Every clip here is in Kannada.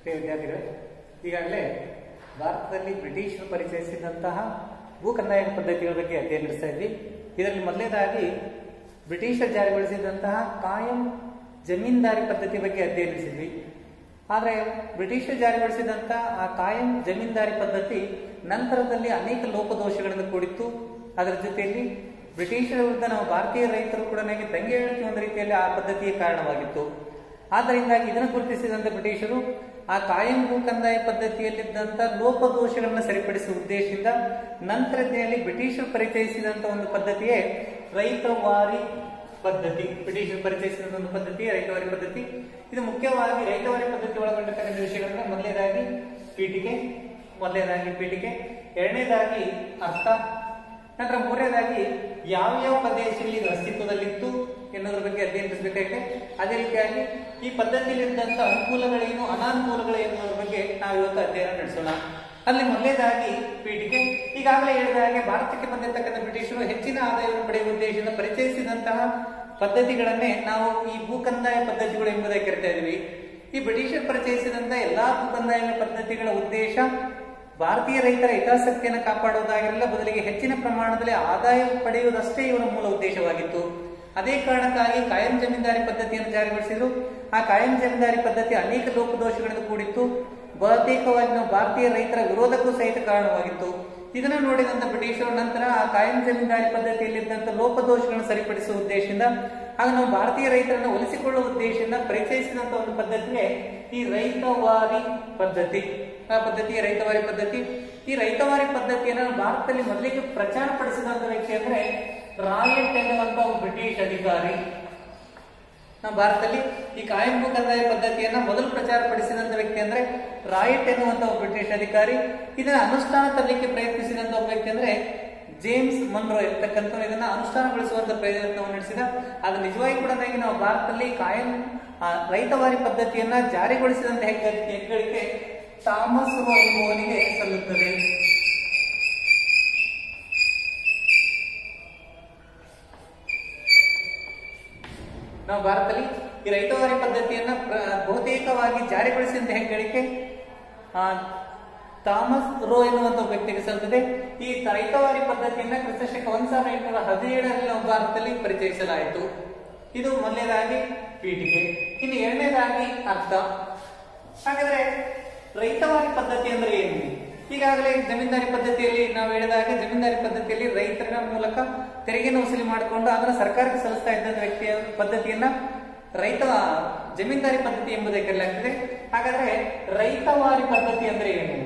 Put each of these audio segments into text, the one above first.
ಪ್ರಿಯ ವಿದ್ಯಾರ್ಥಿಗಳೇ ಈಗಾಗಲೇ ಭಾರತದಲ್ಲಿ ಬ್ರಿಟಿಷರು ಪರಿಚಯಿಸಿದಂತಹ ಭೂ ಕಂದಾಯ ಪದ್ಧತಿಗಳ ಬಗ್ಗೆ ಅಧ್ಯಯನ ನಡೆಸ್ತಾ ಇದ್ವಿ ಇದರಲ್ಲಿ ಮೊದಲನೇದಾಗಿ ಬ್ರಿಟಿಷರು ಜಾರಿಗೊಳಿಸಿದಂತಹ ಕಾಯಂ ಜಮೀನ್ದಾರಿ ಪದ್ಧತಿ ಬಗ್ಗೆ ಅಧ್ಯಯನ ನಡೆಸಿದ್ವಿ ಆದರೆ ಬ್ರಿಟಿಷರು ಜಾರಿಗೊಳಿಸಿದಂಥ ಆ ಕಾಯಂ ಜಮೀನ್ದಾರಿ ಪದ್ಧತಿ ನಂತರದಲ್ಲಿ ಅನೇಕ ಲೋಪದೋಷಗಳನ್ನು ಕೂಡಿತ್ತು ಅದರ ಜೊತೆಯಲ್ಲಿ ಬ್ರಿಟಿಷರ ವಿರುದ್ಧ ನಾವು ಭಾರತೀಯ ರೈತರು ಕೂಡ ನನಗೆ ದಂಗೆ ಏಳಿಕೆ ಒಂದು ರೀತಿಯಲ್ಲಿ ಆ ಪದ್ಧತಿಯ ಕಾರಣವಾಗಿತ್ತು ಆದ್ದರಿಂದಾಗಿ ಇದನ್ನು ಗುರುತಿಸಿದಂತ ಬ್ರಿಟಿಷರು ಆ ಕಾಯಂ ಭೂ ಕಂದಾಯ ಪದ್ಧತಿಯಲ್ಲಿದ್ದಂಥ ಲೋಪದೋಷಗಳನ್ನು ಸರಿಪಡಿಸುವ ಉದ್ದೇಶದಿಂದ ನಂತರದಲ್ಲಿ ಬ್ರಿಟಿಷರು ಪರಿಚಯಿಸಿದಂತ ಒಂದು ಪದ್ಧತಿಯೇ ರೈತವಾರಿ ಪದ್ಧತಿ ಬ್ರಿಟಿಷರು ಪರಿಚಯಿಸಿದ ಒಂದು ಪದ್ಧತಿ ರೈತವಾರಿ ಪದ್ಧತಿ ಇದು ಮುಖ್ಯವಾಗಿ ರೈತವಾರಿ ಪದ್ಧತಿ ಒಳಗೊಂಡಿರ್ತಕ್ಕಂಥ ವಿಷಯಗಳನ್ನ ಮೊದಲನೇದಾಗಿ ಪೀಠಿಕೆ ಮೊದಲನೇದಾಗಿ ಪೀಠಿಕೆ ಎರಡನೇದಾಗಿ ಅರ್ಥ ನಂತರ ಮೂರನೇದಾಗಿ ಯಾವ ಯಾವ ಪ್ರದೇಶದಲ್ಲಿ ಇದು ಅಸ್ತಿತ್ವದಲ್ಲಿತ್ತು ಎನ್ನುವುದರ ಬಗ್ಗೆ ಅಧ್ಯಯನ ನಡೆಸಬೇಕಾಗಿದೆ ಅದೇ ರೀತಿಯಾಗಿ ಈ ಪದ್ಧತಿಯಲ್ಲಿದ್ದಂಥ ಅನುಕೂಲಗಳೇನು ಅನಾನುಕೂಲಗಳೇನು ಅನ್ನೋದ್ರ ಬಗ್ಗೆ ನಾವು ಇವತ್ತು ಅಧ್ಯಯನ ನಡೆಸೋಣ ಅಲ್ಲಿ ಮೊದಲನೇದಾಗಿ ಪೀಠಿಕೆ ಈಗಾಗಲೇ ಹೇಳಿದ ಹಾಗೆ ಭಾರತಕ್ಕೆ ಬಂದಿರತಕ್ಕಂಥ ಬ್ರಿಟಿಷರು ಹೆಚ್ಚಿನ ಆದಾಯವನ್ನು ಪಡೆಯುವ ಉದ್ದೇಶದಿಂದ ಪರಿಚಯಿಸಿದಂತಹ ಪದ್ಧತಿಗಳನ್ನೇ ನಾವು ಈ ಭೂ ಕಂದಾಯ ಪದ್ಧತಿಗಳು ಎಂಬುದಾಗಿ ಕರಿತಾ ಇದ್ವಿ ಈ ಬ್ರಿಟಿಷರು ಪರಿಚಯಿಸಿದಂತ ಎಲ್ಲಾ ಭೂ ಕಂದಾಯ ಪದ್ಧತಿಗಳ ಉದ್ದೇಶ ಭಾರತೀಯ ರೈತರ ಹಿತಾಸಕ್ತಿಯನ್ನು ಕಾಪಾಡುವುದಾಗಿರಲಿಲ್ಲ ಬದಲಿಗೆ ಹೆಚ್ಚಿನ ಪ್ರಮಾಣದಲ್ಲಿ ಆದಾಯ ಪಡೆಯುವುದಷ್ಟೇ ಇವರ ಮೂಲ ಉದ್ದೇಶವಾಗಿತ್ತು ಅದೇ ಕಾರಣಕ್ಕಾಗಿ ಕಾಯಂ ಜಮೀನ್ದಾರಿ ಪದ್ಧತಿಯನ್ನು ಜಾರಿಗೊಳಿಸಿದ್ರು ಆ ಕಾಯಂ ಜಮೀನ್ದಾರಿ ಪದ್ಧತಿ ಅನೇಕ ಲೋಪದೋಷಗಳಿಂದ ಕೂಡಿತ್ತು ಬಹುತೇಕವಾಗಿ ನಾವು ಭಾರತೀಯ ರೈತರ ವಿರೋಧಕ್ಕೂ ಸಹಿತ ಕಾರಣವಾಗಿತ್ತು ಇದನ್ನು ನೋಡಿದಂತ ಬ್ರಿಟಿಷರು ನಂತರ ಆ ಕಾಯಂ ಜಮೀನ್ದಾರಿ ಪದ್ಧತಿಯಲ್ಲಿದ್ದಂಥ ಲೋಪದೋಷಗಳನ್ನು ಸರಿಪಡಿಸುವ ಉದ್ದೇಶದಿಂದ ಆಗ ನಾವು ಭಾರತೀಯ ರೈತರನ್ನು ಒಲಿಸಿಕೊಳ್ಳುವ ಉದ್ದೇಶದಿಂದ ಪರಿಚಯಿಸಿದಂತ ಒಂದು ಪದ್ಧತಿಗೆ ಈ ರೈತವಾರಿ ಪದ್ಧತಿ ಆ ಪದ್ಧತಿಯ ರೈತವಾರಿ ಪದ್ಧತಿ ಈ ರೈತವಾರಿ ಪದ್ಧತಿಯನ್ನು ಭಾರತದಲ್ಲಿ ಮೊದಲಿಗೆ ಪ್ರಚಾರ ಪಡಿಸಿದಂತ ವ್ಯಕ್ತಿ ಅಂದ್ರೆ ರಾಯಟ್ ಎನ್ನುವಂತ ಒಬ್ಬ ಬ್ರಿಟಿಷ್ ಅಧಿಕಾರಿ ನಮ್ಮ ಭಾರತದಲ್ಲಿ ಈ ಕಾಯಂ ಭೂ ಕಂದಾಯ ಪದ್ಧತಿಯನ್ನ ಮೊದಲು ಪ್ರಚಾರ ಪಡಿಸಿದಂತ ವ್ಯಕ್ತಿ ಅಂದ್ರೆ ರಾಯಟ್ ಎನ್ನುವಂತ ಒಬ್ಬ ಬ್ರಿಟಿಷ್ ಅಧಿಕಾರಿ ಇದನ್ನ ಅನುಷ್ಠಾನ ತರಲಿಕ್ಕೆ ಪ್ರಯತ್ನಿಸಿದಂತ ಒಬ್ಬ ವ್ಯಕ್ತಿ ಅಂದ್ರೆ ಜೇಮ್ಸ್ ಮನ್ರೋ ಇರ್ತಕ್ಕಂಥ ಇದನ್ನ ಅನುಷ್ಠಾನಗೊಳಿಸುವಂತ ಪ್ರಯತ್ನವನ್ನು ನಡೆಸಿದ ಅದು ನಿಜವಾಗಿ ಕೂಡ ನಾವು ಭಾರತದಲ್ಲಿ ಕಾಯಂ ಆ, ರೈತವಾರಿ ಪದ್ಧತಿಯನ್ನ ಜಾರಿಗೊಳಿಸಿದಂತ ಹೆಗ್ಗ- ಹೆಗ್ಗಳಿಕೆ ಥಾಮಸ್ ರೋ ಎಂಬುವನಿಗೆ ಸಲ್ಲುತ್ತದೆ ನಾವು ಭಾರತದಲ್ಲಿ ಈ ರೈತವಾರಿ ಪದ್ಧತಿಯನ್ನ ಪ್ರ- ಬಹುತೇಕವಾಗಿ ಜಾರಿಗೊಳಿಸಿದಂತ ಹೆಗ್ಗಳಿಕೆ ಆ, ಥಾಮಸ್ ರೋ ಎನ್ನುವಂತ ಒಬ್ಬ ವ್ಯಕ್ತಿಗೆ ಸಲ್ಲುತ್ತದೆ ಈ ರೈತವಾರಿ ಪದ್ಧತಿಯನ್ನ ಕ್ರಿಸ್ತಶಕ ಒಂದ್ ಸಾವಿರದ ಎಂಟುನೂರ ಹದಿನೇಳರಲ್ಲಿ ನಾವು ಭಾರತದಲ್ಲಿ ಪರಿಚಯಿಸಲಾಯಿತು ಇದು ಮೊದಲನೇದಾಗಿ ಪೀಠಿಕೆ ಇನ್ನು ಎರಡನೇದಾಗಿ ಅರ್ಥ ಹಾಗಾದ್ರೆ ರೈತವಾರಿ ಪದ್ಧತಿ ಅಂದ್ರೆ ಏನು ಈಗಾಗಲೇ ಜಮೀನ್ದಾರಿ ಪದ್ಧತಿಯಲ್ಲಿ ನಾವು ಹೇಳಿದಾಗ ಜಮೀನ್ದಾರಿ ಪದ್ಧತಿಯಲ್ಲಿ ರೈತರ ಮೂಲಕ ತೆರಿಗೆಯನ್ನು ವಸೂಲಿ ಮಾಡಿಕೊಂಡು ಅದನ್ನು ಸರ್ಕಾರಕ್ಕೆ ಸಲ್ಲಿಸ್ತಾ ಇದ್ದ ವ್ಯಕ್ತಿಯ ಪದ್ಧತಿಯನ್ನ ರೈತ ಜಮೀನ್ದಾರಿ ಪದ್ಧತಿ ಎಂಬುದಕ್ಕೆ ಕರೆಯಲಾಗ್ತದೆ ಹಾಗಾದ್ರೆ ರೈತವಾರಿ ಪದ್ಧತಿ ಅಂದ್ರೆ ಏನು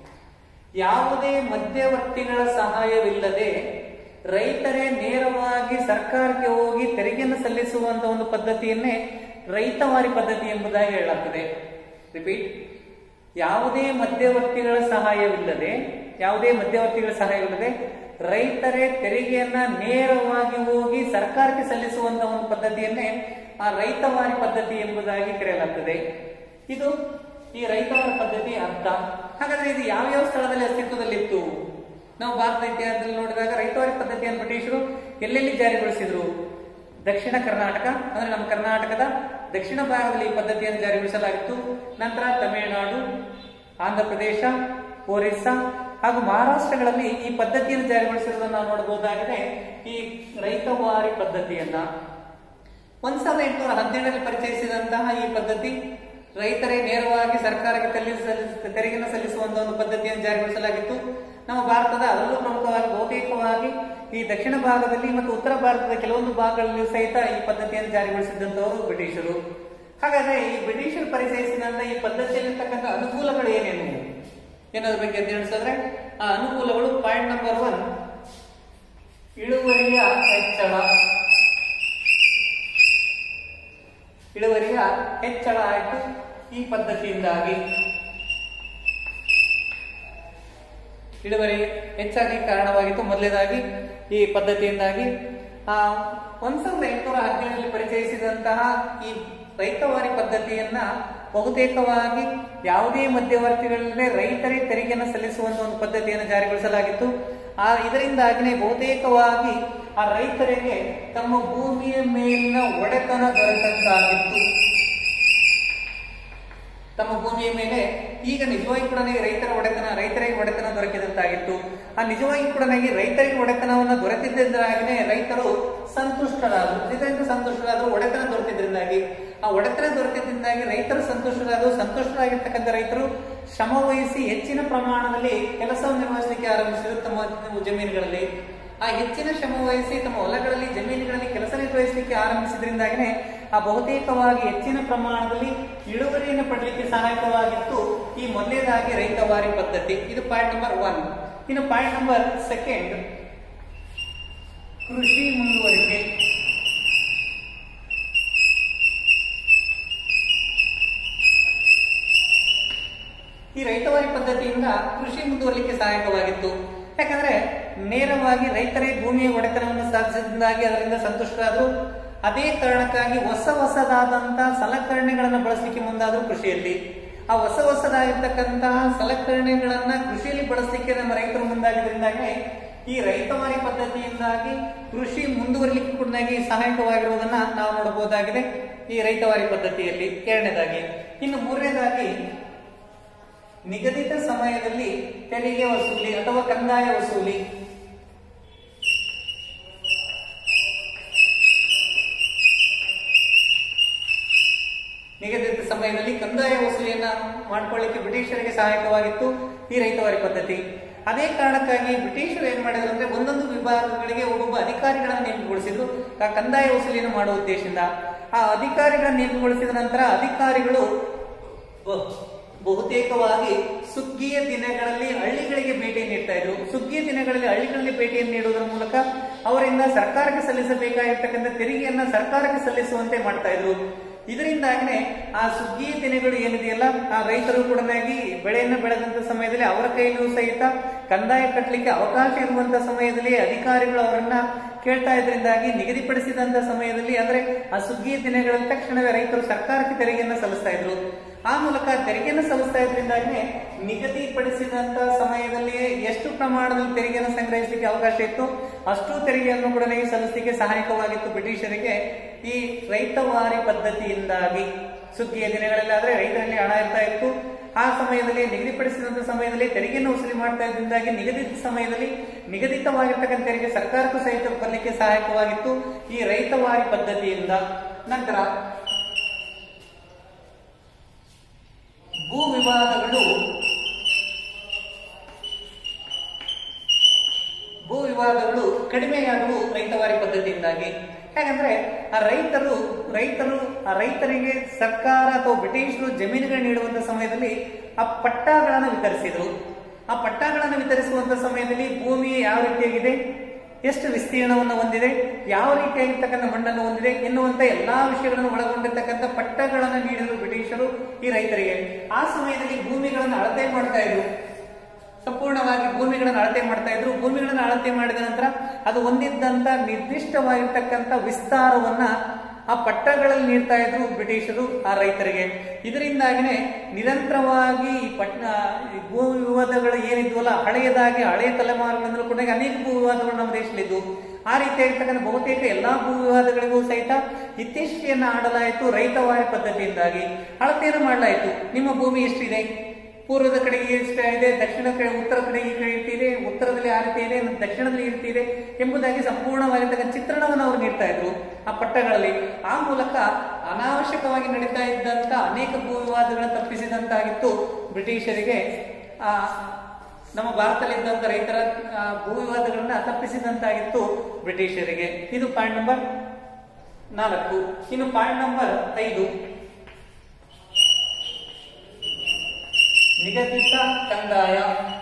ಯಾವುದೇ ಮಧ್ಯವರ್ತಿಗಳ ಸಹಾಯವಿಲ್ಲದೆ ರೈತರೇ ನೇರವಾಗಿ ಸರ್ಕಾರಕ್ಕೆ ಹೋಗಿ ತೆರಿಗೆಯನ್ನು ಸಲ್ಲಿಸುವಂತ ಒಂದು ಪದ್ಧತಿಯನ್ನೇ ರೈತವಾರಿ ಪದ್ಧತಿ ಎಂಬುದಾಗಿ ಹೇಳಲಾಗ್ತದೆ ರಿಪೀಟ್ ಯಾವುದೇ ಮಧ್ಯವರ್ತಿಗಳ ಸಹಾಯವಿಲ್ಲದೆ ಯಾವುದೇ ಮಧ್ಯವರ್ತಿಗಳ ಸಹಾಯವಿಲ್ಲದೆ ರೈತರೇ ತೆರಿಗೆಯನ್ನ ನೇರವಾಗಿ ಹೋಗಿ ಸರ್ಕಾರಕ್ಕೆ ಸಲ್ಲಿಸುವಂತ ಒಂದು ಪದ್ಧತಿಯನ್ನೇ ಆ ರೈತವಾರಿ ಪದ್ಧತಿ ಎಂಬುದಾಗಿ ಕರೆಯಲಾಗ್ತದೆ ಇದು ಈ ರೈತವಾರಿ ಪದ್ಧತಿ ಅರ್ಥ ಹಾಗಾದ್ರೆ ಇದು ಯಾವ ಯಾವ ಸ್ಥಳದಲ್ಲಿ ಅಸ್ತಿತ್ವದಲ್ಲಿತ್ತು ನಾವು ಭಾರತ ಇತಿಹಾಸದಲ್ಲಿ ನೋಡಿದಾಗ ರೈತವಾರಿ ಪದ್ಧತಿಯನ್ನು ಬ್ರಿಟಿಷರು ಎಲ್ಲೆಲ್ಲಿ ಜಾರಿಗೊಳಿಸಿದ್ರು ದಕ್ಷಿಣ ಕರ್ನಾಟಕ ಅಂದ್ರೆ ನಮ್ಮ ಕರ್ನಾಟಕದ ದಕ್ಷಿಣ ಭಾಗದಲ್ಲಿ ಈ ಪದ್ಧತಿಯನ್ನು ಜಾರಿಗೊಳಿಸಲಾಗಿತ್ತು ನಂತರ ತಮಿಳುನಾಡು ಆಂಧ್ರ ಪ್ರದೇಶ ಒರಿಸ್ಸಾ ಹಾಗೂ ಮಹಾರಾಷ್ಟ್ರಗಳಲ್ಲಿ ಈ ಪದ್ಧತಿಯನ್ನು ಜಾರಿಗೊಳಿಸಿರುವುದನ್ನು ನಾವು ನೋಡಬಹುದಾಗಿದೆ ಈ ರೈತವಾರಿ ಪದ್ಧತಿಯನ್ನ ಒಂದ್ ಸಾವಿರದ ಎಂಟುನೂರ ಹದಿನೇಳರಲ್ಲಿ ಪರಿಚಯಿಸಿದಂತಹ ಈ ಪದ್ಧತಿ ರೈತರೇ ನೇರವಾಗಿ ಸರ್ಕಾರಕ್ಕೆ ತಲ್ಲಿ- ಸಲ್ಲಿಸ- ತೆರಿಗೆಯನ್ನು ಸಲ್ಲಿಸುವಂತಹ ಒಂದು ಪದ್ಧತಿಯನ್ನು ಜಾರಿಗೊಳಿಸಲಾಗಿತ್ತು ನಮ್ಮ ಭಾರತದ ಅದರಲ್ಲೂ ಪ್ರಮುಖವಾಗಿ ಬಹುತೇಕವಾಗಿ ಈ ದಕ್ಷಿಣ ಭಾಗದಲ್ಲಿ ಮತ್ತು ಉತ್ತರ ಭಾರತದ ಕೆಲವೊಂದು ಭಾಗಗಳಲ್ಲಿ ಸಹಿತ ಈ ಪದ್ಧತಿಯನ್ನು ಜಾರಿಗೊಳಿಸಿದಂತವರು ಬ್ರಿಟಿಷರು ಹಾಗಾದ್ರೆ ಈ ಬ್ರಿಟಿಷರು ಪರಿಚಯಿಸಿದಂತ ಈ ಪದ್ಧತಿಯಲ್ಲಿರ್ತಕ್ಕಂಥ ಅನುಕೂಲಗಳು ಏನೇನು ಏನಾದ್ರ ಬಗ್ಗೆ ತಿಳಿಸಿದ್ರೆ ಆ ಅನುಕೂಲಗಳು ಪಾಯಿಂಟ್ ನಂಬರ್ ಒನ್ ಇಳುವರಿಯ ಹೆಚ್ಚಳ ಇಳುವರಿಯ ಹೆಚ್ಚಳ ಆಯಿತು ಈ ಪದ್ಧತಿಯಿಂದಾಗಿ ಇಳುವರಿ ಹೆಚ್ಚಾಗಿ ಕಾರಣವಾಗಿತ್ತು ಮೊದಲನೇದಾಗಿ ಈ ಪದ್ಧತಿಯಿಂದಾಗಿ ಆ ಒಂದ್ ಸಾವಿರದ ಎಂಟುನೂರ ಹದಿನೇಳರಲ್ಲಿ ಪರಿಚಯಿಸಿದಂತಹ ಈ ರೈತವಾರಿ ಪದ್ಧತಿಯನ್ನ ಬಹುತೇಕವಾಗಿ ಯಾವುದೇ ಮಧ್ಯವರ್ತಿಗಳಿಲ್ಲದೆ ರೈತರೇ ತೆರಿಗೆಯನ್ನು ಸಲ್ಲಿಸುವಂತ ಒಂದು ಪದ್ಧತಿಯನ್ನು ಜಾರಿಗೊಳಿಸಲಾಗಿತ್ತು ಆ ಇದರಿಂದಾಗಿನೇ ಬಹುತೇಕವಾಗಿ ಆ ರೈತರಿಗೆ ತಮ್ಮ ಭೂಮಿಯ ಮೇಲಿನ ಒಡೆತನ ದೊರೆತಂತಾಗಿತ್ತು ತಮ್ಮ ಭೂಮಿಯ ಮೇಲೆ ಈಗ ನಿಜವಾಗಿ ಕೂಡ ರೈತರ ಒಡೆತನ ರೈತರಿಗೆ ಒಡೆತನ ದೊರಕಿದಂತಾಗಿತ್ತು ಆ ನಿಜವಾಗಿ ಕೂಡ ರೈತರಿಗೆ ಒಡೆತನವನ್ನ ದೊರೆತಿದ್ದರಿಂದಾಗಿನೇ ರೈತರು ಸಂತುಷ್ಟರಾದರು ಇದರಿಂದ ಸಂತುಷ್ಟರಾದರು ಒಡೆತನ ದೊರೆತಿದ್ರಿಂದಾಗಿ ಆ ಒಡೆತನ ದೊರೆತಿದ್ರಿಂದಾಗಿ ರೈತರು ಸಂತುಷ್ಟರಾದರು ಸಂತುಷ್ಟರಾಗಿರ್ತಕ್ಕಂಥ ರೈತರು ಶ್ರಮ ವಹಿಸಿ ಹೆಚ್ಚಿನ ಪ್ರಮಾಣದಲ್ಲಿ ಕೆಲಸವನ್ನು ನಿರ್ವಹಿಸಲಿಕ್ಕೆ ಆರಂಭಿಸಿದರು ತಮ್ಮ ಜಮೀನುಗಳಲ್ಲಿ ಆ ಹೆಚ್ಚಿನ ಶ್ರಮ ವಹಿಸಿ ತಮ್ಮ ಹೊಲಗಳಲ್ಲಿ ಜಮೀನುಗಳಲ್ಲಿ ಕೆಲಸ ನಿರ್ವಹಿಸಲಿಕ್ಕೆ ಆರಂಭಿಸಿದ್ರಿಂದಾಗಿನೇ ಆ ಬಹುತೇಕವಾಗಿ ಹೆಚ್ಚಿನ ಪ್ರಮಾಣದಲ್ಲಿ ಇಳುವರಿಯನ್ನು ಪಡೆಯಲಿಕ್ಕೆ ಸಹಾಯಕವಾಗಿತ್ತು ಈ ಮೊದಲನೇದಾಗಿ ರೈತವಾರಿ ಪದ್ಧತಿ ಇದು ಪಾಯಿಂಟ್ ನಂಬರ್ ಒನ್ ಇನ್ನು ಪಾಯಿಂಟ್ ನಂಬರ್ ಸೆಕೆಂಡ್ ಕೃಷಿ ಮುಂದುವರಿಕೆ ಈ ರೈತವಾರಿ ಪದ್ಧತಿಯಿಂದ ಕೃಷಿ ಮುಂದುವರಲಿಕ್ಕೆ ಸಹಾಯಕವಾಗಿತ್ತು ಯಾಕಂದ್ರೆ ನೇರವಾಗಿ ರೈತರೇ ಭೂಮಿಯ ಒಡೆತನವನ್ನು ಸಾಧಿಸಿದಿಂದಾಗಿ ಅದರಿಂದ ಸಂತುಷ್ಟರಾದರು ಅದೇ ಕಾರಣಕ್ಕಾಗಿ ಹೊಸ ಹೊಸದಾದಂತಹ ಸಲಕರಣೆಗಳನ್ನು ಬಳಸಲಿಕ್ಕೆ ಮುಂದಾದ್ರು ಕೃಷಿಯಲ್ಲಿ ಆ ಹೊಸ ಹೊಸದಾಗಿರ್ತಕ್ಕಂತಹ ಸಲಕರಣೆಗಳನ್ನ ಕೃಷಿಯಲ್ಲಿ ಬಳಸಲಿಕ್ಕೆ ನಮ್ಮ ರೈತರು ಮುಂದಾಗಿದ್ದರಿಂದಾಗಿ ಈ ರೈತವಾರಿ ಪದ್ಧತಿಯಿಂದಾಗಿ ಕೃಷಿ ಮುಂದುವರಲಿಕ್ಕೆ ಕೂಡ ಸಹಾಯಕವಾಗಿರುವುದನ್ನ ನಾವು ನೋಡಬಹುದಾಗಿದೆ ಈ ರೈತವಾರಿ ಪದ್ಧತಿಯಲ್ಲಿ ಎರಡನೇದಾಗಿ ಇನ್ನು ಮೂರನೇದಾಗಿ ನಿಗದಿತ ಸಮಯದಲ್ಲಿ ತೆರಿಗೆ ವಸೂಲಿ ಅಥವಾ ಕಂದಾಯ ವಸೂಲಿ ನಿಗದಿತ ಸಮಯದಲ್ಲಿ ಕಂದಾಯ ವಸೂಲಿಯನ್ನ ಮಾಡ್ಕೊಳ್ಳಿಕ್ಕೆ ಬ್ರಿಟಿಷರಿಗೆ ಸಹಾಯಕವಾಗಿತ್ತು ಈ ರೈತವಾರಿ ಪದ್ಧತಿ ಅದೇ ಕಾರಣಕ್ಕಾಗಿ ಬ್ರಿಟಿಷರು ಏನ್ ಮಾಡಿದ್ರು ಅಂದ್ರೆ ಒಂದೊಂದು ವಿಭಾಗಗಳಿಗೆ ಒಬ್ಬೊಬ್ಬ ಅಧಿಕಾರಿಗಳನ್ನು ನೇಮಕಗೊಳಿಸಿದ್ರು ಆ ಕಂದಾಯ ವಸೂಲಿಯನ್ನು ಮಾಡುವ ಉದ್ದೇಶದಿಂದ ಆ ಅಧಿಕಾರಿಗಳನ್ನು ನೇಮಕಗೊಳಿಸಿದ ನಂತರ ಅಧಿಕಾರಿಗಳು ಬಹುತೇಕವಾಗಿ ಸುಗ್ಗಿಯ ದಿನಗಳಲ್ಲಿ ಹಳ್ಳಿಗಳಿಗೆ ಭೇಟಿ ನೀಡ್ತಾ ಇದ್ರು ಸುಗ್ಗಿಯ ದಿನಗಳಲ್ಲಿ ಹಳ್ಳಿಗಳಲ್ಲಿ ಭೇಟಿಯನ್ನು ನೀಡುವುದರ ಮೂಲಕ ಅವರಿಂದ ಸರ್ಕಾರಕ್ಕೆ ಸಲ್ಲಿಸಬೇಕಾಗಿರ್ತಕ್ಕಂಥ ತೆರಿಗೆಯನ್ನ ಸರ್ಕಾರಕ್ಕೆ ಸಲ್ಲಿಸುವಂತೆ ಮಾಡ್ತಾ ಇದ್ರು ಇದರಿಂದಾಗಿನೇ ಆ ಸುಗ್ಗಿಯ ದಿನಗಳು ಏನಿದೆಯಲ್ಲ ಆ ರೈತರು ಕೂಡ ಬೆಳೆಯನ್ನು ಬೆಳೆದಂತ ಸಮಯದಲ್ಲಿ ಅವರ ಕೈಯಲ್ಲೂ ಸಹಿತ ಕಂದಾಯ ಕಟ್ಟಲಿಕ್ಕೆ ಅವಕಾಶ ಇರುವಂತ ಸಮಯದಲ್ಲಿ ಅಧಿಕಾರಿಗಳು ಅವರನ್ನ ಕೇಳ್ತಾ ಇದ್ರಿಂದಾಗಿ ನಿಗದಿಪಡಿಸಿದಂತ ಸಮಯದಲ್ಲಿ ಅಂದ್ರೆ ಆ ಸುಗ್ಗಿಯ ದಿನಗಳ ತಕ್ಷಣವೇ ರೈತರು ಸರ್ಕಾರಕ್ಕೆ ತೆರಿಗೆಯನ್ನು ಸಲ್ಲಿಸ್ತಾ ಇದ್ರು ಆ ಮೂಲಕ ತೆರಿಗೆಯನ್ನು ಸಲ್ಲಿಸ್ತಾ ಇದ್ರಿಂದಾಗಿ ನಿಗದಿಪಡಿಸಿದಂತ ಸಮಯದಲ್ಲಿ ಎಷ್ಟು ಪ್ರಮಾಣದಲ್ಲಿ ತೆರಿಗೆಯನ್ನು ಸಂಗ್ರಹಿಸಲಿಕ್ಕೆ ಅವಕಾಶ ಇತ್ತು ಅಷ್ಟು ತೆರಿಗೆಯನ್ನು ಕೂಡ ಸಲ್ಲಿಸಲಿಕ್ಕೆ ಸಹಾಯಕವಾಗಿತ್ತು ಬ್ರಿಟಿಷರಿಗೆ ಈ ರೈತವಾರಿ ಪದ್ಧತಿಯಿಂದಾಗಿ ಸುಗ್ಗಿಯ ದಿನಗಳಲ್ಲಿ ಆದ್ರೆ ರೈತರಲ್ಲಿ ಹಣ ಇರ್ತಾ ಇತ್ತು ಆ ಸಮಯದಲ್ಲಿ ನಿಗದಿಪಡಿಸಿದಂತ ಸಮಯದಲ್ಲಿ ತೆರಿಗೆಯನ್ನು ವಸೂಲಿ ಮಾಡ್ತಾ ಇದ್ರಿಂದಾಗಿ ನಿಗದಿತ ಸಮಯದಲ್ಲಿ ನಿಗದಿತವಾಗಿರ್ತಕ್ಕಂಥ ತೆರಿಗೆ ಸರ್ಕಾರಕ್ಕೂ ಸಹಿತ ಬರಲಿಕ್ಕೆ ಸಹಾಯಕವಾಗಿತ್ತು ಈ ರೈತವಾರಿ ಪದ್ಧತಿಯಿಂದ ನಂತರ ಭೂ ವಿವಾದಗಳು ಭೂ ವಿವಾದಗಳು ಕಡಿಮೆಯಾದವು ರೈತವಾರಿ ಪದ್ಧತಿಯಿಂದಾಗಿ ಯಾಕಂದ್ರೆ ಆ ರೈತರು ರೈತರು ಆ ರೈತರಿಗೆ ಸರ್ಕಾರ ಅಥವಾ ಬ್ರಿಟಿಷರು ಜಮೀನುಗಳು ನೀಡುವಂತ ಸಮಯದಲ್ಲಿ ಆ ಪಟ್ಟಾಗಳನ್ನು ವಿತರಿಸಿದ್ರು ಆ ಪಟ್ಟಾಗಳನ್ನು ವಿತರಿಸುವಂತ ಸಮಯದಲ್ಲಿ ಭೂಮಿ ಯಾವ ರೀತಿಯಾಗಿದೆ ಎಷ್ಟು ವಿಸ್ತೀರ್ಣವನ್ನು ಹೊಂದಿದೆ ಯಾವ ರೀತಿಯಾಗಿರ್ತಕ್ಕಂಥ ಮಣ್ಣನ್ನು ಹೊಂದಿದೆ ಎನ್ನುವಂತ ಎಲ್ಲಾ ವಿಷಯಗಳನ್ನು ಒಳಗೊಂಡಿರ್ತಕ್ಕಂಥ ಪಟ್ಟಗಳನ್ನು ನೀಡಿದರು ಬ್ರಿಟಿಷರು ಈ ರೈತರಿಗೆ ಆ ಸಮಯದಲ್ಲಿ ಭೂಮಿಗಳನ್ನು ಅಳತೆ ಮಾಡ್ತಾ ಇದ್ರು ಸಂಪೂರ್ಣವಾಗಿ ಭೂಮಿಗಳನ್ನು ಅಳತೆ ಮಾಡ್ತಾ ಇದ್ರು ಭೂಮಿಗಳನ್ನು ಅಳತೆ ಮಾಡಿದ ನಂತರ ಅದು ಹೊಂದಿದ್ದಂತ ನಿರ್ದಿಷ್ಟವಾಗಿರ್ತಕ್ಕಂಥ ವಿಸ್ತಾರವನ್ನ ಆ ಪಟ್ಟಗಳಲ್ಲಿ ನೀಡ್ತಾ ಇದ್ರು ಬ್ರಿಟಿಷರು ಆ ರೈತರಿಗೆ ಇದರಿಂದಾಗಿನೇ ನಿರಂತರವಾಗಿ ಈ ಪಟ್ಟ ಈ ಭೂ ವಿವಾದಗಳು ಏನಿದ್ವಲ್ಲ ಹಳೆಯದಾಗಿ ಹಳೆಯ ತಲೆಮಾರುಗಳಿಂದಲೂ ಕೂಡ ಅನೇಕ ಭೂ ವಿವಾದಗಳು ನಮ್ಮ ದೇಶದಲ್ಲಿದ್ದು ಆ ರೀತಿಯಾಗಿರ್ತಕ್ಕಂಥ ಬಹುತೇಕ ಎಲ್ಲಾ ಭೂ ವಿವಾದಗಳಿಗೂ ಸಹಿತ ಇತ್ತೀಚೆಗೆಯನ್ನ ಆಡಲಾಯಿತು ರೈತವಾರಿ ಪದ್ಧತಿಯಿಂದಾಗಿ ಅಳತೆಯನ್ನು ಮಾಡಲಾಯಿತು ನಿಮ್ಮ ಭೂಮಿ ಎಷ್ಟಿದೆ ಪೂರ್ವದ ಕಡೆಗೆ ಎಷ್ಟು ಇದೆ ದಕ್ಷಿಣ ಕಡೆ ಉತ್ತರ ಕಡೆಗೆ ಇರ್ತಿದೆ ಉತ್ತರದಲ್ಲಿ ಆ ರೀತಿ ಇದೆ ಮತ್ತು ದಕ್ಷಿಣದಲ್ಲಿ ಈ ರೀತಿ ಇದೆ ಎಂಬುದಾಗಿ ಸಂಪೂರ್ಣವಾಗಿರ್ತಕ್ಕಂಥ ಚಿತ್ರಣವನ್ನು ಅವರು ನೀಡ್ತಾ ಇದ್ರು ಆ ಪಟ್ಟಗಳಲ್ಲಿ ಆ ಮೂಲಕ ಅನಾವಶ್ಯಕವಾಗಿ ನಡೀತಾ ಇದ್ದಂತ ಅನೇಕ ಭೂ ವಿವಾದಗಳನ್ನು ತಪ್ಪಿಸಿದಂತಾಗಿತ್ತು ಬ್ರಿಟಿಷರಿಗೆ ಆ ನಮ್ಮ ಭಾರತದಲ್ಲಿದ್ದಂತ ರೈತರ ಆ, ಭೂ ವಿವಾದಗಳನ್ನ ತಪ್ಪಿಸಿದಂತಾಗಿತ್ತು ಬ್ರಿಟಿಷರಿಗೆ ಇದು ಪಾಯಿಂಟ್ ನಂಬರ್ ನಾಲ್ಕು ಇನ್ನು ಪಾಯಿಂಟ್ ನಂಬರ್ ಐದು ನಿಗದಿತ ಕಂದಾಯ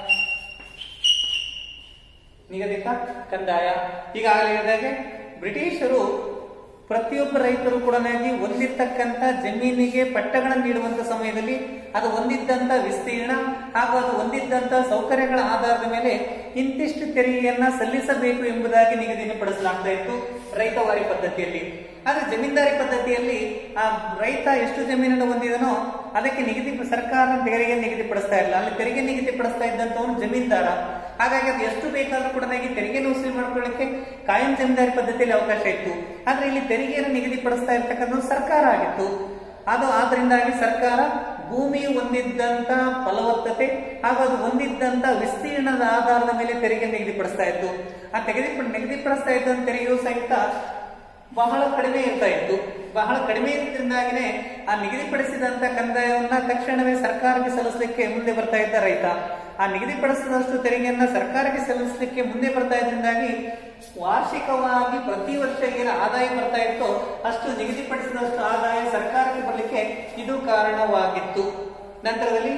ನಿಗದಿತ ಕಂದಾಯ ಈಗಾಗಲೇ ಹೇಳಿದಾಗೆ ಬ್ರಿಟಿಷರು ಪ್ರತಿಯೊಬ್ಬ ರೈತರು ಕೂಡ ಹೊಂದಿರ್ತಕ್ಕಂಥ ಜಮೀನಿಗೆ ಪಟ್ಟಗಳನ್ನು ನೀಡುವಂತ ಸಮಯದಲ್ಲಿ ಅದು ಹೊಂದಿದ್ದಂತ ವಿಸ್ತೀರ್ಣ ಹಾಗೂ ಅದು ಹೊಂದಿದ್ದಂತ ಸೌಕರ್ಯಗಳ ಆಧಾರದ ಮೇಲೆ ಇಂತಿಷ್ಟು ತೆರಿಗೆಯನ್ನ ಸಲ್ಲಿಸಬೇಕು ಎಂಬುದಾಗಿ ನಿಗದಿಪಡಿಸಲಾಗ್ತಾ ಇತ್ತು ರೈತವಾರಿ ಪದ್ಧತಿಯಲ್ಲಿ ಆದ್ರೆ ಜಮೀನ್ದಾರಿ ಪದ್ಧತಿಯಲ್ಲಿ ಆ ರೈತ ಎಷ್ಟು ಜಮೀನನ್ನು ಹೊಂದಿದನೋ ಅದಕ್ಕೆ ನಿಗದಿ ಸರ್ಕಾರ ತೆರಿಗೆ ನಿಗದಿಪಡಿಸ್ತಾ ಇಲ್ಲ ಅಲ್ಲಿ ತೆರಿಗೆ ನಿಗದಿಪಡಿಸ್ತಾ ಇದ್ದಂತವನು ಜಮೀನ್ದಾರ ಹಾಗಾಗಿ ಅದು ಎಷ್ಟು ಬೇಕಾದ್ರೂ ಕೂಡ ನನಗೆ ತೆರಿಗೆಯನ್ನು ವಸೂಲಿ ಮಾಡ್ಕೊಳ್ಳಿಕ್ಕೆ ಕಾಯಂ ಜಮೀನ್ದಾರಿ ಪದ್ಧತಿಯಲ್ಲಿ ಅವಕಾಶ ಇತ್ತು ಆದ್ರೆ ಇಲ್ಲಿ ತೆರಿಗೆಯನ್ನು ನಿಗದಿಪಡಿಸ್ತಾ ಇರ್ತಕ್ಕಂಥದ್ದು ಸರ್ಕಾರ ಆಗಿತ್ತು ಅದು ಆದ್ರಿಂದಾಗಿ ಸರ್ಕಾರ ಭೂಮಿ ಹೊಂದಿದ್ದಂತ ಫಲವತ್ತತೆ ಹಾಗೂ ಅದು ಹೊಂದಿದ್ದಂತ ವಿಸ್ತೀರ್ಣದ ಆಧಾರದ ಮೇಲೆ ತೆರಿಗೆ ನಿಗದಿಪಡಿಸ್ತಾ ಇತ್ತು ಆ ತೆಗೆದಿ ನಿಗದಿಪಡಿಸ್ತಾ ಇದ್ದಂತ ತೆರಿಗೆಯು ಸಹಿತ ಬಹಳ ಕಡಿಮೆ ಇರ್ತಾ ಇತ್ತು ಬಹಳ ಕಡಿಮೆ ಇದ್ರಿಂದಾಗಿನೇ ಆ ನಿಗದಿಪಡಿಸಿದಂತ ಕಂದಾಯವನ್ನ ತಕ್ಷಣವೇ ಸರ್ಕಾರಕ್ಕೆ ಸಲ್ಲಿಸಲಿಕ್ಕೆ ಮುಂದೆ ಬರ್ತಾ ಇದ್ದ ರೈತ ಆ ನಿಗದಿಪಡಿಸಿದಷ್ಟು ತೆರಿಗೆಯನ್ನ ಸರ್ಕಾರಕ್ಕೆ ಸಲ್ಲಿಸಲಿಕ್ಕೆ ಮುಂದೆ ಬರ್ತಾ ಇದ್ರಿಂದಾಗಿ ವಾರ್ಷಿಕವಾಗಿ ಪ್ರತಿ ವರ್ಷ ಏನು ಆದಾಯ ಬರ್ತಾ ಇತ್ತೋ ಅಷ್ಟು ನಿಗದಿಪಡಿಸಿದಷ್ಟು ಆದಾಯ ಸರ್ಕಾರಕ್ಕೆ ಬರಲಿಕ್ಕೆ ಇದು ಕಾರಣವಾಗಿತ್ತು ನಂತರದಲ್ಲಿ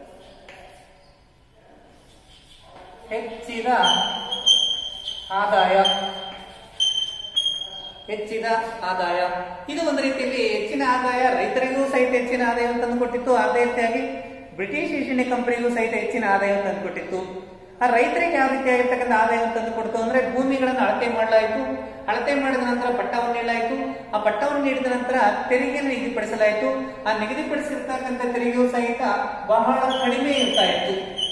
ಹೆಚ್ಚಿದ ಆದಾಯ ಹೆಚ್ಚಿದ ಆದಾಯ ಇದು ಒಂದು ರೀತಿಯಲ್ಲಿ ಹೆಚ್ಚಿನ ಆದಾಯ ರೈತರಿಗೂ ಸಹಿತ ಹೆಚ್ಚಿನ ಆದಾಯ ತಂದುಕೊಟ್ಟಿತ್ತು ಅದೇ ರೀತಿಯಾಗಿ ಬ್ರಿಟಿಷ್ ಈಸ್ಟ್ ಇಂಡಿಯಾ ಕಂಪನಿಗೂ ಸಹಿತ ಹೆಚ್ಚಿನ ಆದಾಯ ತಂದುಕೊಟ್ಟಿತ್ತು ಆ ರೈತರಿಗೆ ಯಾವ ರೀತಿಯಾಗಿರ್ತಕ್ಕಂಥ ಆದಾಯ ತಂದು ಕೊಡ್ತು ಅಂದ್ರೆ ಭೂಮಿಗಳನ್ನು ಅಳತೆ ಮಾಡಲಾಯಿತು ಅಳತೆ ಮಾಡಿದ ನಂತರ ಪಟ್ಟವನ್ನು ನೀಡಲಾಯಿತು ಆ ಪಟ್ಟವನ್ನು ನೀಡಿದ ನಂತರ ತೆರಿಗೆಯನ್ನು ನಿಗದಿಪಡಿಸಲಾಯಿತು ಆ ನಿಗದಿಪಡಿಸಿರ್ತಕ್ಕಂಥ ತೆರಿಗೆಯು ಸಹಿತ ಬಹಳ ಕಡಿಮೆ ಇರ್ತಾ ಇತ್ತು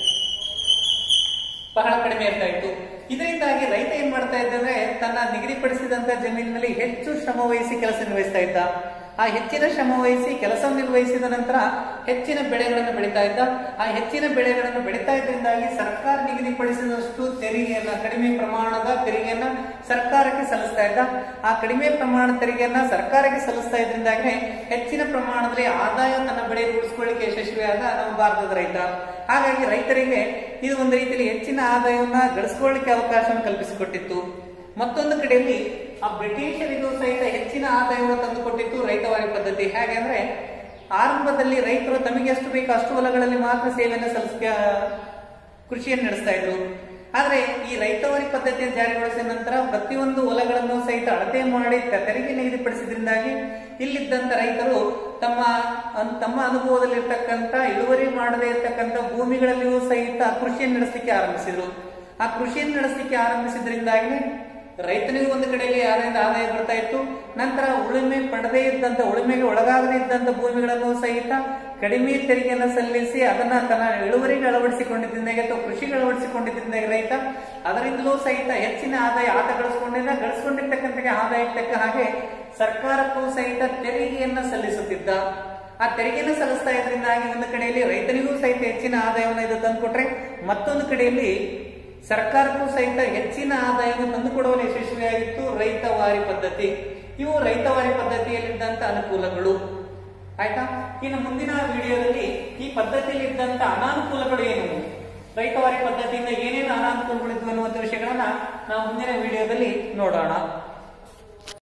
ಬಹಳ ಕಡಿಮೆ ಇರ್ತಾ ಇತ್ತು ಇದರಿಂದಾಗಿ ರೈತ ಏನ್ ಮಾಡ್ತಾ ಇದ್ದಂದ್ರೆ ತನ್ನ ನಿಗದಿಪಡಿಸಿದಂತ ಜಮೀನಿನಲ್ಲಿ ಹೆಚ್ಚು ಶ್ರಮ ವಹಿಸಿ ಕೆಲಸ ನಿರ್ವಹಿಸ್ತಾ ಇದ್ದ ಆ ಹೆಚ್ಚಿನ ಶ್ರಮ ವಹಿಸಿ ಕೆಲಸ ನಿರ್ವಹಿಸಿದ ನಂತರ ಹೆಚ್ಚಿನ ಬೆಳೆಗಳನ್ನು ಬೆಳೀತಾ ಇದ್ದ ಆ ಹೆಚ್ಚಿನ ಬೆಳೆಗಳನ್ನು ಬೆಳೀತಾ ಇದ್ರಿಂದಾಗಿ ಸರ್ಕಾರ ನಿಗದಿಪಡಿಸಿದಷ್ಟು ತೆರಿಗೆಯನ್ನ ಕಡಿಮೆ ಪ್ರಮಾಣದ ತೆರಿಗೆಯನ್ನ ಸರ್ಕಾರಕ್ಕೆ ಸಲ್ಲಿಸ್ತಾ ಇದ್ದ ಆ ಕಡಿಮೆ ಪ್ರಮಾಣದ ತೆರಿಗೆಯನ್ನ ಸರ್ಕಾರಕ್ಕೆ ಸಲ್ಲಿಸ್ತಾ ಇದ್ರಿಂದಾಗಿ ಹೆಚ್ಚಿನ ಪ್ರಮಾಣದಲ್ಲಿ ಆದಾಯ ತನ್ನ ಬೆಳೆ ಉಳಿಸ್ಕೊಳ್ಳಿಕ್ಕೆ ಯಶಸ್ವಿಯಾದ ನಮ್ಮ ಭಾರತದ ರೈತ ಹಾಗಾಗಿ ರೈತರಿಗೆ ಇದು ಒಂದು ರೀತಿಯಲ್ಲಿ ಹೆಚ್ಚಿನ ಆದಾಯವನ್ನ ಗಳಿಸ್ಕೊಳ್ಳಿಕ್ಕೆ ಅವಕಾಶವನ್ನು ಕಲ್ಪಿಸಿಕೊಟ್ಟಿತ್ತು ಮತ್ತೊಂದು ಕಡೆಯಲ್ಲಿ ಆ ಬ್ರಿಟಿಷರಿಗೂ ಸಹಿತ ಹೆಚ್ಚಿನ ಆದಾಯವನ್ನು ತಂದುಕೊಟ್ಟಿತ್ತು ರೈತವಾರಿ ಪದ್ಧತಿ ಹೇಗೆ ಅಂದ್ರೆ ಆರಂಭದಲ್ಲಿ ರೈತರು ತಮಗೆ ಎಷ್ಟು ಬೇಕು ಅಷ್ಟು ಹೊಲಗಳಲ್ಲಿ ಮಾತ್ರ ಸೇವೆಯನ್ನು ಸಲ್ಲಿಸ ಕೃಷಿಯನ್ನು ನಡೆಸ್ತಾ ಇದ್ರು ಆದ್ರೆ ಈ ರೈತವಾರಿ ಪದ್ಧತಿಯನ್ನು ಜಾರಿಗೊಳಿಸಿದ ನಂತರ ಪ್ರತಿಯೊಂದು ಹೊಲಗಳನ್ನು ಸಹಿತ ಅಳತೆ ಮಾಡಿ ತ- ತೆರಿಗೆ ನಿಗದಿಪಡಿಸಿದ್ರಿಂದಾಗಿ ಇಲ್ಲಿದ್ದಂತ ರೈತರು ತಮ್ಮ ಅನ್- ತಮ್ಮ ಅನುಭವದಲ್ಲಿರ್ತಕ್ಕಂಥ ಇಳುವರಿ ಮಾಡದೇ ಇರ್ತಕ್ಕಂಥ ಭೂಮಿಗಳಲ್ಲಿಯೂ ಸಹಿತ ಕೃಷಿಯನ್ನು ನಡೆಸಲಿಕ್ಕೆ ಆರಂಭಿಸಿದ್ರು ಆ ಕೃಷಿಯನ್ನು ನಡೆಸಲಿಕ್ಕೆ ಆರಂಭಿಸಿದ್ರಿಂದಾಗಿ ರೈತನಿಗೂ ಒಂದು ಕಡೆಯಲ್ಲಿ ಆದಾಯದ ಆದಾಯ ಬರ್ತಾ ಇತ್ತು ನಂತರ ಉಳುಮೆ ಪಡೆದೇ ಇದ್ದಂತ ಉಳುಮೆಗೆ ಒಳಗಾಗದೇ ಇದ್ದಂತ ಭೂಮಿಗಳನ್ನು ಸಹಿತ ಕಡಿಮೆ ತೆರಿಗೆಯನ್ನು ಸಲ್ಲಿಸಿ ಅದನ್ನ ತನ್ನ ಇಳುವರಿಗೆ ಅಳವಡಿಸಿಕೊಂಡಿದ್ದಾಗ ಅಥವಾ ಕೃಷಿಗೆ ಅಳವಡಿಸಿಕೊಂಡಿದ್ದಾಗ ರೈತ ಅದರಿಂದಲೂ ಸಹಿತ ಹೆಚ್ಚಿನ ಆದಾಯ ಆತ ಗಳಿಸಿಕೊಂಡಿದ್ದ ಗಳಿಸಿಕೊಂಡಿರ್ತಕ್ಕಂಥ ಆದಾಯಕ್ಕೆ ತಕ್ಕ ಹಾಗೆ ಸರ್ಕಾರಕ್ಕೂ ಸಹಿತ ತೆರಿಗೆಯನ್ನ ಸಲ್ಲಿಸುತ್ತಿದ್ದ ಆ ತೆರಿಗೆಯನ್ನು ಸಲ್ಲಿಸ್ತಾ ಇದರಿಂದಾಗಿ ಒಂದು ಕಡೆಯಲ್ಲಿ ರೈತನಿಗೂ ಸಹಿತ ಹೆಚ್ಚಿನ ಆದಾಯವನ್ನು ಇದು ತಂದುಕೊಟ್ರೆ ಮತ್ತೊಂದು ಕಡೆಯಲ್ಲಿ ಸರ್ಕಾರಕ್ಕೂ ಸಹಿತ ಹೆಚ್ಚಿನ ಆದಾಯವನ್ನು ತಂದುಕೊಡುವಲ್ಲಿ ಯಶಸ್ವಿಯಾಗಿತ್ತು ರೈತವಾರಿ ಪದ್ಧತಿ ಇವು ರೈತವಾರಿ ಪದ್ಧತಿಯಲ್ಲಿದ್ದಂತ ಅನುಕೂಲಗಳು ಆಯ್ತಾ ಇನ್ನು ಮುಂದಿನ ವಿಡಿಯೋದಲ್ಲಿ ಈ ಪದ್ಧತಿಯಲ್ಲಿದ್ದಂತ ಅನಾನುಕೂಲಗಳು ಏನು ರೈತವಾರಿ ಪದ್ಧತಿಯಿಂದ ಏನೇನು ಅನಾನುಕೂಲಗಳಿದ್ವು ಅನ್ನುವಂಥ ವಿಷಯಗಳನ್ನ ನಾವು ಮುಂದಿನ ವಿಡಿಯೋದಲ್ಲಿ ನೋಡೋಣ